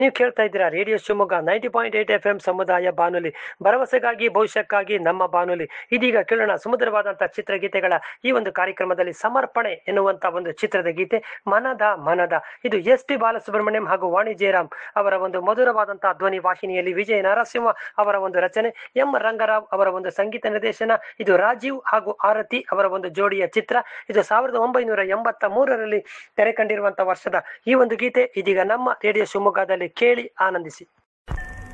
ನೀವು ಕೇಳ್ತಾ ಇದ್ದೀರಾ radio Shivamogga ninety point eight F M ಸಮುದಾಯ ಬಾನುಲಿ ಭರವಸೆಗಾಗಿ ಭವಿಷ್ಯಕ್ಕಾಗಿ ನಮ್ಮ ಬಾನುಲಿ ಇದೀಗ ಕೇಳೋಣ ಸುಮಧುರವಾದಂತಹ ಚಿತ್ರಗೀತೆಗಳ ಈ ಒಂದು ಕಾರ್ಯಕ್ರಮದಲ್ಲಿ ಸಮರ್ಪಣೆ ಎನ್ನುವಂತ ಒಂದು ಚಿತ್ರದ ಗೀತೆ ಮನದ ಮನದ ಇದು ಎಸ್ ಪಿ ಬಾಲಸುಬ್ರಹ್ಮಣ್ಯಂ ಹಾಗೂ ವಾಣಿ ಜಯರಾಮ್ ಅವರ ಒಂದು ಮಧುರವಾದಂತಹ ಧ್ವನಿ ವಾಹಿನಿಯಲ್ಲಿ ವಿಜಯ ನರಸಿಂಹ ಅವರ ಒಂದು ರಚನೆ ಎಂ ರಂಗರಾವ್ ಅವರ ಒಂದು ಸಂಗೀತ ನಿರ್ದೇಶನ ಇದು ರಾಜೀವ್ ಹಾಗೂ ಆರತಿ ಅವರ ಒಂದು ಜೋಡಿಯ ಚಿತ್ರ ಇದು ಸಾವಿರದ ಒಂಬೈನೂರ ಎಂಬತ್ತ ಮೂರರಲ್ಲಿ ತೆರೆ ಕಂಡಿರುವಂತಹ ವರ್ಷದ ಈ ಒಂದು ಗೀತೆ ಇದೀಗ ನಮ್ಮ ರೇಡಿಯೋ ಶಿವಮೊಗ್ಗದಲ್ಲಿ ಕೇಳಿ ಆನಂದಿಸಿ